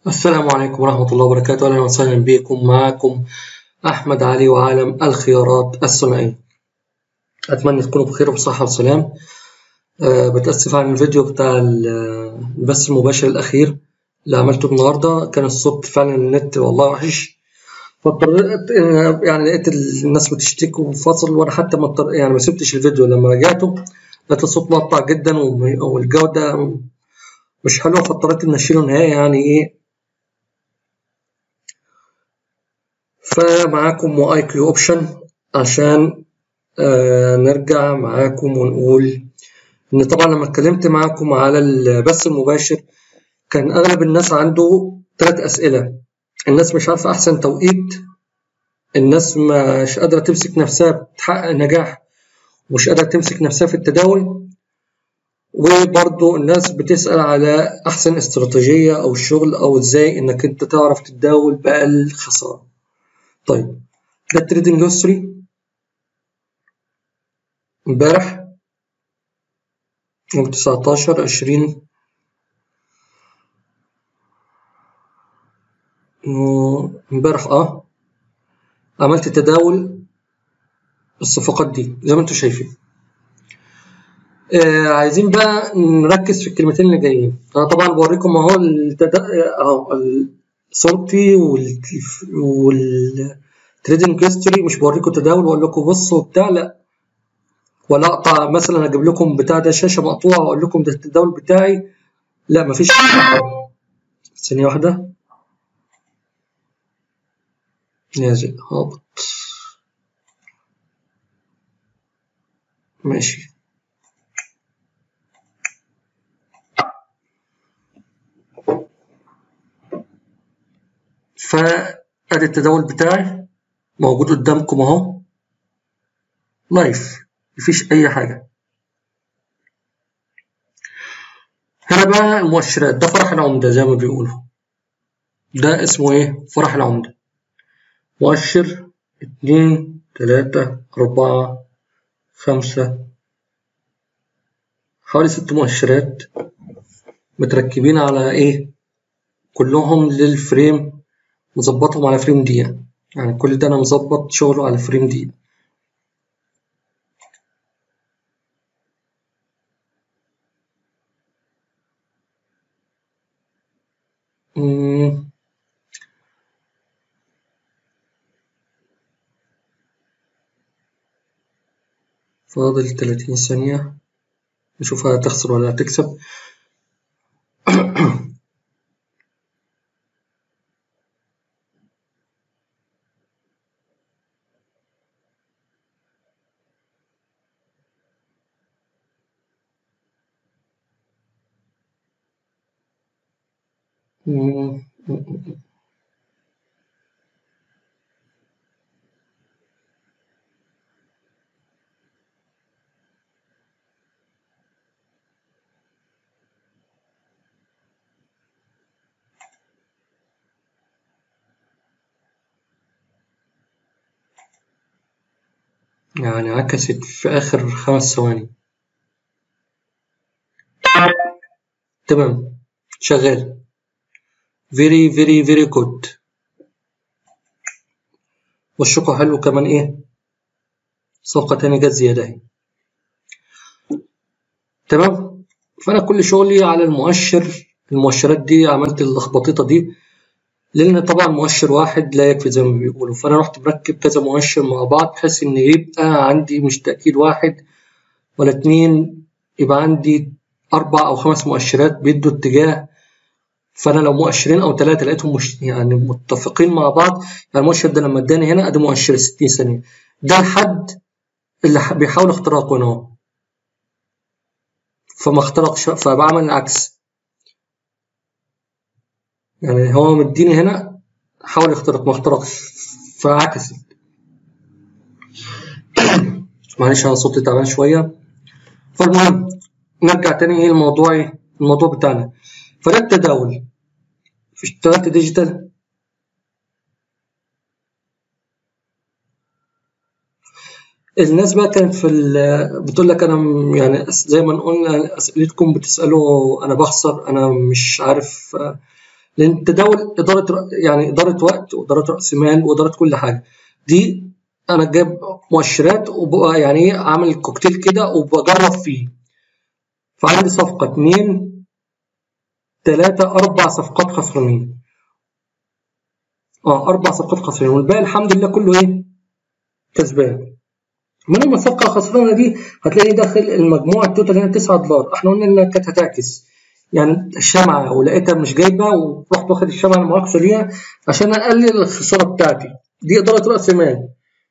السلام عليكم ورحمة الله وبركاته أهلا وسهلا بكم معكم أحمد علي وعالم الخيارات الثنائية أتمنى تكونوا بخير وبصحة وسلام أه بتأسف عن الفيديو بتاع البث المباشر الأخير اللي عملته النهاردة كان الصوت فعلا النت والله وحش فاضطريت يعني لقيت الناس بتشتكي وفصل وأنا حتى ما يعني ما سبتش الفيديو لما رجعته لقيت الصوت مقطع جدا والجودة مش حلوة فاضطريت إن أشيله نهائي يعني إيه فمعاكم واي كيو اوبشن عشان آه نرجع معاكم ونقول ان طبعا لما اتكلمت معاكم على البث المباشر كان اغلب الناس عنده ثلاث اسئله الناس مش عارفه احسن توقيت الناس مش قادره تمسك نفسها بتحقق نجاح ومش قادره تمسك نفسها في التداول وبرضه الناس بتسأل على أحسن استراتيجية أو الشغل أو إزاي إنك أنت تعرف تتداول بأقل خسارة. طيب ده التريدنج هيستوري امبارح يوم 19 20 امبارح اه عملت تداول الصفقات دي زي ما انتم شايفين آه عايزين بقى نركز في الكلمتين اللي جايين انا طبعا بوريكم اهو التد... اهو صورتي وال والتريدنج هيستوري مش بوريكم تداول واقول لكم بصوا بتاع لا ولا اقطع مثلا اجيب لكم بتاع ده شاشه مقطوعه واقول لكم ده التداول بتاعي لا مفيش ثانيه واحده نازل هابط ماشي فادي التداول بتاعي موجود قدامكم اهو لايف مفيش اي حاجه هنا بقى المؤشرات ده فرح العمده زي ما بيقولوا ده اسمه ايه فرح العمده مؤشر اتنين تلاتة أربعة خمسة حوالي ست مؤشرات متركبين على ايه كلهم للفريم مظبطهم على فريم دقيقة يعني كل ده أنا مظبط شغله على فريم دقيقة فاضل تلاتين ثانية نشوف هتخسر ولا هتكسب يعني عكست في آخر خمس ثواني تمام شغال very very very good والشقة حلو كمان ايه صفقة تانية جت زيادة اهي تمام فأنا كل شغلي على المؤشر المؤشرات دي عملت اللخبطيطة دي لأن طبعا مؤشر واحد لا يكفي زي ما بيقولوا فأنا رحت مركب كذا مؤشر مع بعض بحيث إن يبقى عندي مش تأكيد واحد ولا اتنين يبقى عندي أربع أو خمس مؤشرات بيدوا اتجاه فانا لو مؤشرين او ثلاثه لقيتهم مش يعني متفقين مع بعض يعني المؤشر ده لما اداني هنا ادي مؤشر 60 ثانيه ده الحد اللي بيحاول اختراقه هنا اهو فما اخترقش فبعمل العكس يعني هو مديني هنا حاول يخترق ما اخترقش فعكست معلش انا صوتي تعبان شويه فالمهم نرجع تاني ايه الموضوع الموضوع بتاعنا فده التداول اشتغلت ديجيتال الناس بقى كانت في بتقول لك انا يعني زي ما قلنا اسئلتكم بتسالوا انا بخسر انا مش عارف لان التداول اداره يعني اداره وقت واداره راس مال واداره كل حاجه دي انا جايب مؤشرات وبقى يعني ايه عامل كوكتيل كده وبجرب فيه فعندي صفقه اتنين تلاتة أربع صفقات خسرانين اه أربع صفقات خسرانين والباقي الحمد لله كله إيه كسبان منهم الصفقة الخسرانة دي هتلاقي داخل المجموع التوتال هنا 9 دولار احنا قلنا انها كانت هتعكس يعني الشمعة ولقيتها مش جايبة ورحت واخد الشمعة المعاكسة ليها عشان أقلل الخسارة بتاعتي دي إدارة رأس مال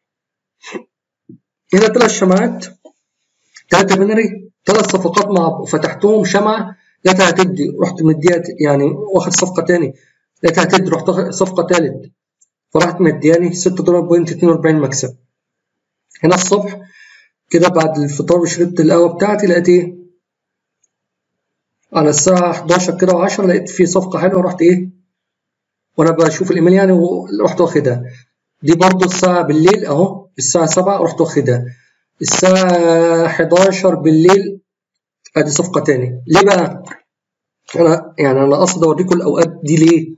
هنا ثلاث شمعات ثلاثة بنري ثلاث صفقات مع فتحتهم شمعة لقيتها هتدي رحت مديها يعني واخد صفقة تاني لقيتها هتدي رحت واخد صفقة تالت فراحت مدياني 6 دولار بوينت 42 مكسب هنا الصبح كده بعد الفطار وشربت القهوة بتاعتي لقيت ايه على الساعة 11 كده و10 لقيت في صفقة حلوة رحت ايه وانا بشوف الايميل يعني ورحت واخدها دي برضو الساعة بالليل اهو الساعة 7 رحت واخدها الساعة 11 بالليل ادي صفقة تاني ليه بقى؟ انا يعني انا قصدي اوريكم الاوقات دي ليه؟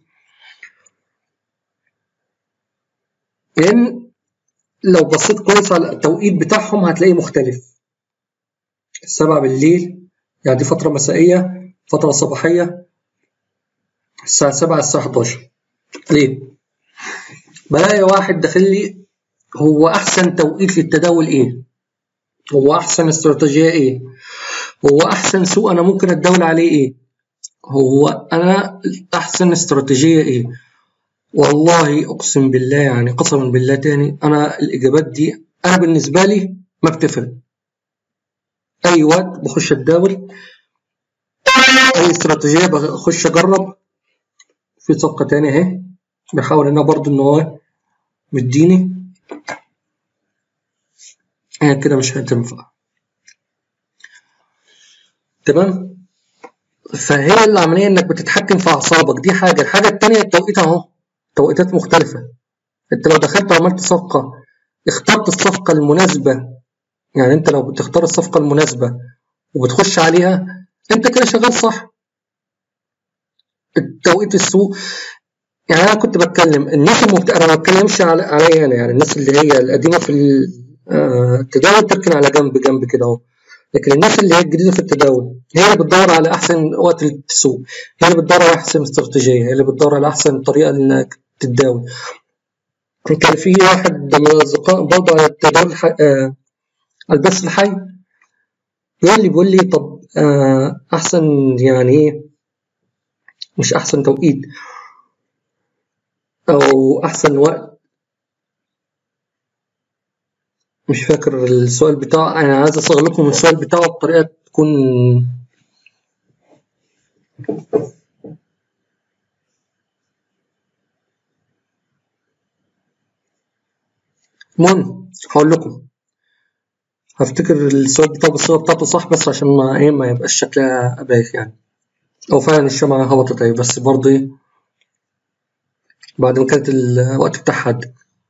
لان لو بصيت كويس على التوقيت بتاعهم هتلاقيه مختلف السبعة بالليل يعني دي فترة مسائية فترة صباحية الساعة سبعة الساعة 11 ليه؟ بلاقي واحد داخل لي هو أحسن توقيت للتداول إيه؟ هو أحسن استراتيجية إيه؟ هو أحسن سوق أنا ممكن أتداول عليه إيه؟ هو أنا أحسن استراتيجية إيه؟ والله أقسم بالله يعني قسما بالله تاني أنا الإجابات دي أنا بالنسبة لي ما بتفرق أي وقت بخش أتداول أي استراتيجية بخش أجرب في صفقة تانية أهي بحاول أنا برضو إن هو مديني هي كده مش هتنفع تمام فهي العملية إنك بتتحكم في أعصابك دي حاجة الحاجة التانية التوقيت أهو توقيتات مختلفة أنت لو دخلت وعملت صفقة اخترت الصفقة المناسبة يعني أنت لو بتختار الصفقة المناسبة وبتخش عليها أنت كده شغال صح التوقيت السوق يعني أنا كنت بتكلم الناس المبتدئة أنا ما بتكلمش عليا أنا يعني الناس اللي هي القديمة في التداول تركن على جنب جنب كده أهو لكن الناس اللي هي الجديده في التداول هي اللي بتدور على احسن وقت للسوق هي اللي بتدور على احسن استراتيجيه هي اللي بتدور على احسن طريقه انك تتداول كان في واحد من الاصدقاء برضه على التداول الحي... آه البث الحي بيقول لي بيقول لي طب آه احسن يعني ايه مش احسن توقيت او احسن وقت مش فاكر السؤال بتاعه انا عايز اصغر لكم السؤال بتاعه بطريقه تكون المهم هقول لكم هفتكر السؤال بتاعه بالصيغه بتاعته صح بس عشان ما ايه ما يبقاش شكلها بايخ يعني او فعلا الشمعة هبطت اهي بس برضه ايه بعد ما كانت الوقت بتاعها عدى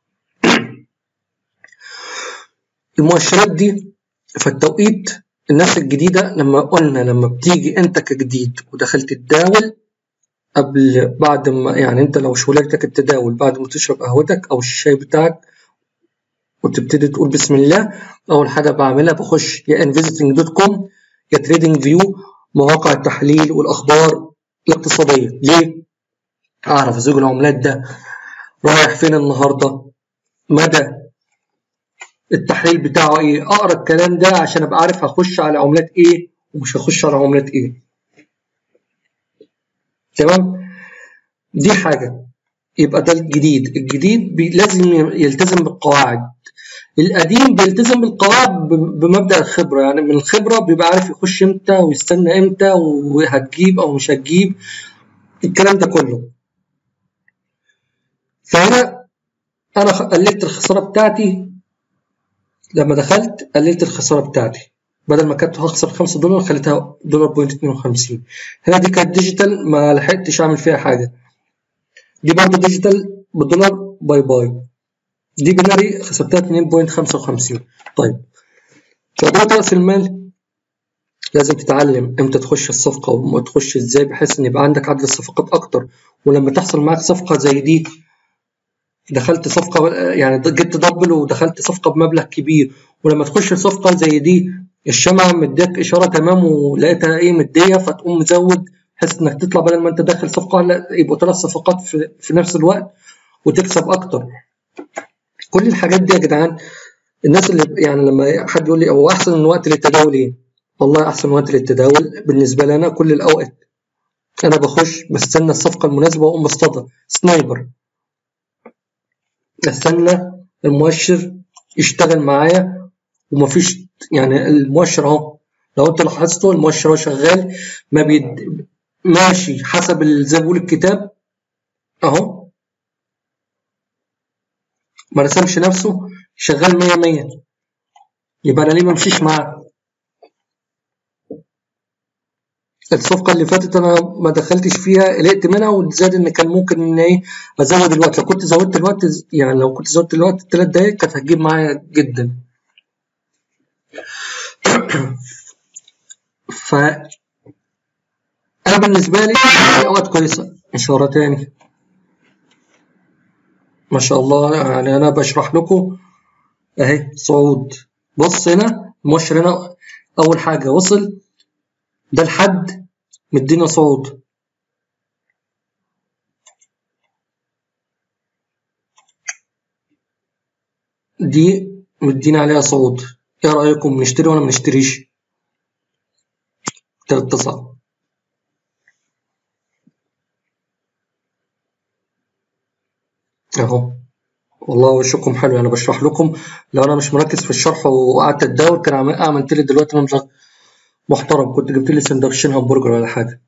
المؤشرات دي فالتوقيت الناس الجديدة لما قلنا لما بتيجي انت كجديد ودخلت تداول قبل بعد ما يعني انت لو شغلتك التداول بعد ما تشرب قهوتك او الشاي بتاعك وتبتدي تقول بسم الله اول حاجة بعملها بخش يا انفيزيتنج دوت كوم يا تريدنج فيو مواقع التحليل والاخبار الاقتصادية ليه؟ اعرف سوق العملات ده رايح فين النهارده مدى التحليل بتاعه ايه اقرا الكلام ده عشان ابقى عارف هخش على عملات ايه ومش هخش على عملات ايه تمام دي حاجة يبقى ده الجديد الجديد بي لازم يلتزم بالقواعد القديم بيلتزم بالقواعد بمبدأ الخبرة يعني من الخبرة بيبقى عارف يخش امتى ويستنى امتى وهتجيب او مش هتجيب الكلام ده كله فهنا انا قللت الخسارة بتاعتي لما دخلت قللت الخساره بتاعتي بدل ما كنت هخسر 5 دولار خليتها دولار بوينت 52 هنا دي كانت ديجيتال ما لحقتش اعمل فيها حاجه دي برضه ديجيتال بالدولار باي باي دي بناري خسرتها 2.55 طيب فده راس المال لازم تتعلم امتى تخش الصفقة وما تخش ازاي بحيث ان يبقى عندك عدد الصفقات اكتر ولما تحصل معاك صفقة زي دي دخلت صفقة يعني جبت دبل ودخلت صفقة بمبلغ كبير ولما تخش صفقة زي دي الشمعة مديك إشارة تمام ولقيتها إيه مدية فتقوم مزود بحيث إنك تطلع بدل ما أنت داخل صفقة لا يبقوا ثلاث صفقات في, في نفس الوقت وتكسب أكتر. كل الحاجات دي يا جدعان الناس اللي يعني لما حد يقول لي هو أحسن الوقت للتداول إيه؟ والله أحسن وقت للتداول بالنسبة لي أنا كل الأوقات. أنا بخش بستنى الصفقة المناسبة وأقوم مصطادها سنايبر استنى المؤشر يشتغل معايا ومفيش يعني المؤشر اهو لو انت لاحظته المؤشر اهو شغال ما بيد ماشي حسب زي ما بيقول الكتاب اهو ما رسمش نفسه شغال مية مية يبقى انا ليه ما امشيش معاه الصفقه اللي فاتت انا ما دخلتش فيها قلقت منها وزاد ان كان ممكن ان ايه ازود الوقت لو كنت زودت الوقت يعني لو كنت زودت الوقت ثلاث دقايق كانت هتجيب معايا جدا ف انا بالنسبه لي في اوقات كويسه اشاره تاني ما شاء الله يعني انا بشرح لكم اهي صعود بص هنا المؤشر هنا اول حاجه وصل ده الحد مدينا صعود دي مدينا عليها صعود ايه رأيكم نشتري ولا منشتريش تلات تسعة اهو والله وشكم حلو انا بشرح لكم لو انا مش مركز في الشرح وقعدت اتداول كان عملت لي دلوقتي مبلغ محترم كنت جبت لي سندوتشين همبرجر ولا حاجه